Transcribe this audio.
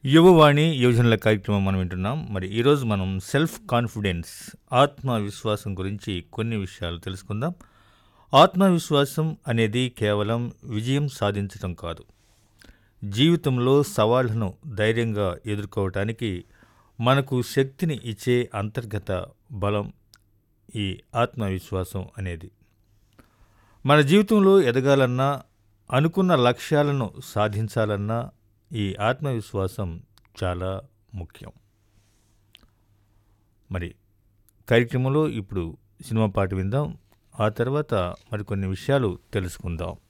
యువవాణి యువజనుల కార్యక్రమం మనం వింటున్నాం మరి ఈరోజు మనం సెల్ఫ్ కాన్ఫిడెన్స్ ఆత్మవిశ్వాసం గురించి కొన్ని విషయాలు తెలుసుకుందాం ఆత్మవిశ్వాసం అనేది కేవలం విజయం సాధించడం కాదు జీవితంలో సవాళ్లను ధైర్యంగా ఎదుర్కోవటానికి మనకు శక్తిని ఇచ్చే అంతర్గత బలం ఈ ఆత్మవిశ్వాసం అనేది మన జీవితంలో ఎదగాలన్నా అనుకున్న లక్ష్యాలను సాధించాలన్నా ఈ ఆత్మవిశ్వాసం చాలా ముఖ్యం మరి కార్యక్రమంలో ఇప్పుడు సినిమా పాట విందాం ఆ తర్వాత మరికొన్ని విషయాలు తెలుసుకుందాం